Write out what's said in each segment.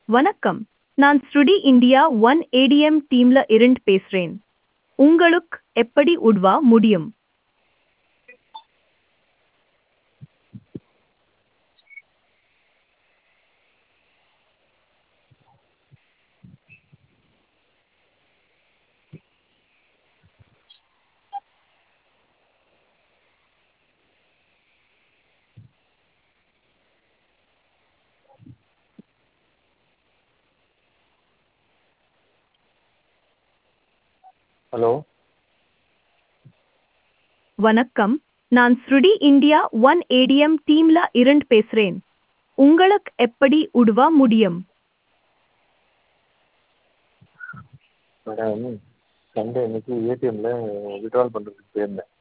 வணக்கம் நான் ஸ்ருடி இந்தியா ஒன் ஏடிஎம் டீம்ல இருந்து பேசுறேன் உங்களுக்கு எப்படி உதவ முடியும் ஹலோ வணக்கம் நான் ஸ்ருடி இந்தியா ஒன் ஏடிஎம் டீம்ல இருந்து பேசுறேன் உங்களுக்கு எப்படி உதவ முடியும் மேடம் சண்டே அன்னைக்கு ஏடிஎம்மில் வித்ட்ரால் பண்ணுறதுக்கு போயிருந்தேன்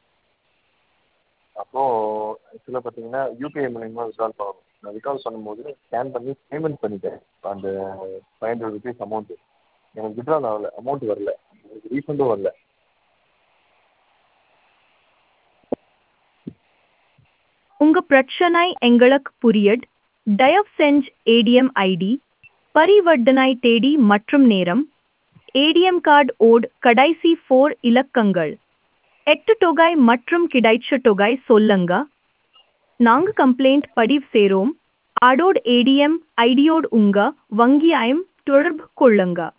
அப்போது ஆக்சுவலாக பார்த்தீங்கன்னா யூபிஐ மூலியமாக வித்ட்ரால் பண்ணணும் நான் வித்ட்ரால் பண்ணும்போது ஸ்கேன் பண்ணி பேமெண்ட் பண்ணிட்டேன் அந்த ஃபைவ் ஹண்ட்ரட் ருபீஸ் அமௌண்ட்டு எனக்கு வித்ட்ரால் ஆகலை அமௌண்ட் வரல எனக்கு ரீஃபண்டும் வரல உங்க பிரச்சனை எங்களுக்கு புரியுது தயவு செஞ்சு ஏடிஎம் ஐடி பரிவர்த்தனை தேதி மற்றும் நேரம் ஏடிஎம் கார்டு ஓட் கடைசி ஃபோர் இலக்கங்கள் எட்டு தொகை மற்றும் கிடைச்ச தொகை சொல்லுங்க நாங்க கம்ப்ளைண்ட் பதிவு செய்றோம் அதோட ஏடிஎம் ஐடியோடு உங்க வங்கியாயம் தொடர்பு கொள்ளுங்க